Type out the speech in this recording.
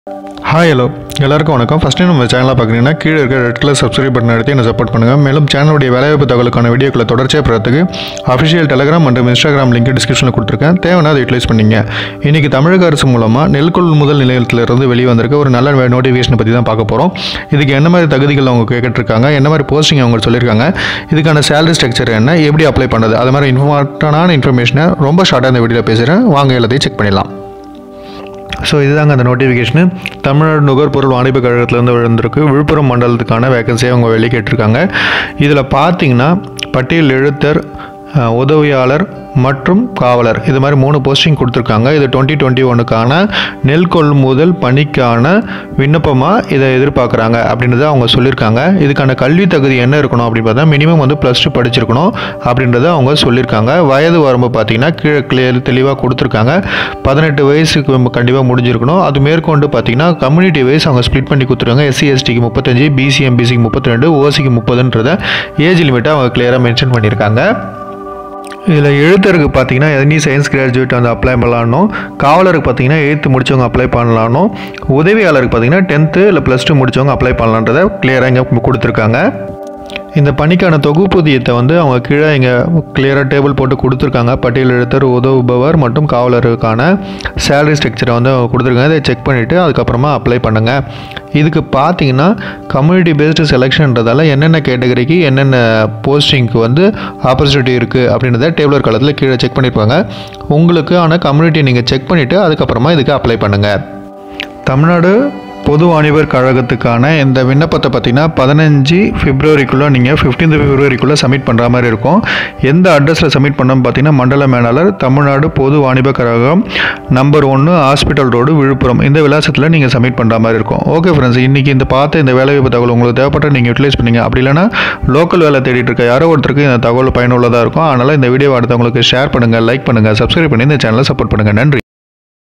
hi hello எல்லாருக்கும் வணக்கம் first time நம்ம சேனலாக பார்க்குறீங்கன்னா கீழே இருக்க ரெட் கலர் சப்ஸ்கிரைப் பட்டன் எடுத்து என்ன சப்போர்ட் பண்ணுங்கள் மேலும் சேனலுடைய வேலைவாய்ப்பு தகவலுக்கான வீடியோக்களை தொடர்ச்சியாக பெறத்துக்கு அஃபிஷியல் டெலிகிராம் மற்றும் இன்ஸ்டாகிராம் லிங்க் டிஸ்கிரிப்ஷனில் கொடுத்துருக்கேன் தேவைன்னா அதை யூட்டிலைஸ் பண்ணிங்க இன்றைக்கி தமிழக அரசு மூலமாக நெல் கொள்முதல் நிலையத்திலிருந்து வெளியே வந்திருக்க ஒரு நல்ல நோட்டிஃபிகேஷனை பற்றி தான் பார்க்க போகிறோம் இதுக்கு என்ன மாதிரி தகுதிகள் அவங்க கேட்டுட்ருக்காங்க என்ன மாதிரி போஸ்டிங் அவங்க சொல்லியிருக்காங்க இதுக்கான சேலரி ஸ்ட்ரக்சர் என்ன எப்படி அப்ளை பண்ணுறது அது மாதிரி இன்ஃபார்ட்டான இன்ஃபர்மேஷனை ரொம்ப ஷார்ட்டாக இந்த வீடியோவில் பேசுகிறேன் வாங்க எல்லாத்தையும் செக் பண்ணிடலாம் ஸோ இதுதாங்க அந்த நோட்டிஃபிகேஷனு தமிழ்நாடு நுகர்பொருள் வாணிப கழகத்திலேருந்து விழுந்திருக்கு விழுப்புரம் மண்டலத்துக்கான வேகன்சியை அவங்க வெளியே கேட்டிருக்காங்க இதில் பார்த்தீங்கன்னா பட்டியல் எழுத்தர் அஹ், உதவியாளர் மற்றும் காவலர் இது மாதிரி மூணு போஸ்டிங் கொடுத்துருக்காங்க இது டுவெண்ட்டி டுவெண்ட்டி ஒனுக்கான நெல் கொள்முதல் பணிக்கான விண்ணப்பமாக இதை எதிர்பார்க்குறாங்க அப்படின்றத அவங்க சொல்லியிருக்காங்க இதுக்கான கல்வி தகுதி என்ன இருக்கணும் அப்படின்னு பார்த்தா மினிமம் வந்து ப்ளஸ் டூ படிச்சிருக்கணும் அப்படின்றத அவங்க சொல்லியிருக்காங்க வயது வரம்பு பார்த்தீங்கன்னா கீழே கிளியர் தெளிவாக கொடுத்துருக்காங்க பதினெட்டு வயசுக்கு கண்டிப்பாக முடிஞ்சிருக்கணும் அது மேற்கொண்டு பார்த்தீங்கன்னா கம்யூனிட்டி வைஸ் அவங்க ஸ்ப்ளிட் பண்ணி கொடுத்துருக்காங்க எஸ்சி எஸ்டிக்கு முப்பத்தஞ்சு பிசி எம்பிசிக்கு முப்பத்தி ரெண்டு ஓசிக்கு முப்பதுன்றத ஏஜ் லிமிட்டை அவங்க கிளியராக மென்ஷன் பண்ணியிருக்காங்க இதில் எழுத்தருக்கு பார்த்தீங்கன்னா எனி சயின்ஸ் கிராஜுவேட் வந்து அப்ளை பண்ணலான்னும் காவலருக்கு பார்த்தீங்கன்னா எயித்து முடிச்சவங்க அப்ளை பண்ணலான்னும் உதவியாளருக்கு பார்த்தீங்கன்னா டென்த்து இல்லை ப்ளஸ் டூ முடிச்சவங்க அப்ளை பண்ணலான்றதை கிளியராக இங்கே கொடுத்துருக்காங்க இந்த பணிக்கான தொகுப்பூதியத்தை வந்து அவங்க கீழே இங்கே கிளியராக டேபிள் போட்டு கொடுத்துருக்காங்க பட்டியல் எழுத்தர் உதவுபவர் மற்றும் காவலருக்கான சேலரி ஸ்ட்ரக்சரை வந்து அவங்க கொடுத்துருக்காங்க இதை செக் பண்ணிவிட்டு அதுக்கப்புறமா அப்ளை பண்ணுங்கள் இதுக்கு பார்த்தீங்கன்னா கம்யூனிட்டி பேஸ்டு செலெக்ஷன்றதால என்னென்ன கேட்டகரிக்கு என்னென்ன போஸ்டிங்க்கு வந்து ஆப்பர்ச்சுனிட்டி இருக்குது அப்படின்றத டேபிளர் காலத்தில் கீழே செக் பண்ணியிருப்பாங்க உங்களுக்கு ஆனால் கம்யூனிட்டி நீங்கள் செக் பண்ணிவிட்டு அதுக்கப்புறமா இதுக்கு அப்ளை பண்ணுங்கள் தமிழ்நாடு பொது வாணிபர் கழகத்துக்கான இந்த விண்ணப்பத்தை பார்த்தீங்கன்னா பதினஞ்சு பிப்ரவரிக்குள்ளே நீங்கள் 15th பிப்ரவரிக்குள்ளே சப்மிட் பண்ணுற மாதிரி இருக்கும் எந்த அட்ரஸில் சப்மிட் பண்ணோம் பார்த்தீங்கன்னா மண்டல மேலாளர் தமிழ்நாடு பொது வாணிப கழகம் நம்பர் ஒன்று ஹாஸ்பிட்டல் ரோடு விழுப்புரம் இந்த விலாசத்தில் நீங்கள் சப்மிட் பண்ணுற மாதிரி இருக்கும் ஓகே ஃப்ரெண்ட்ஸ் இன்றைக்கி இந்த பார்த்த இந்த வேலைவாய்ப்பு தகவல் உங்களுக்கு தேவைப்பட்ட நீங்கள் யூட்டிலைஸ் பண்ணீங்க அப்படி இல்லைன்னா லோக்கல் வேலை தேடிட்டு இருக்க யாரோ ஒருத்தருக்கு இந்த தகவல் பயனுள்ளதாக இருக்கும் அதனால் இந்த வீடியோ அடுத்தவங்களுக்கு ஷேர் பண்ணுங்கள் லைக் பண்ணுங்கள் சப்ஸ்கிரைப் பண்ணி இந்த சேனலை சப்போர்ட் பண்ணுங்கள் நன்றி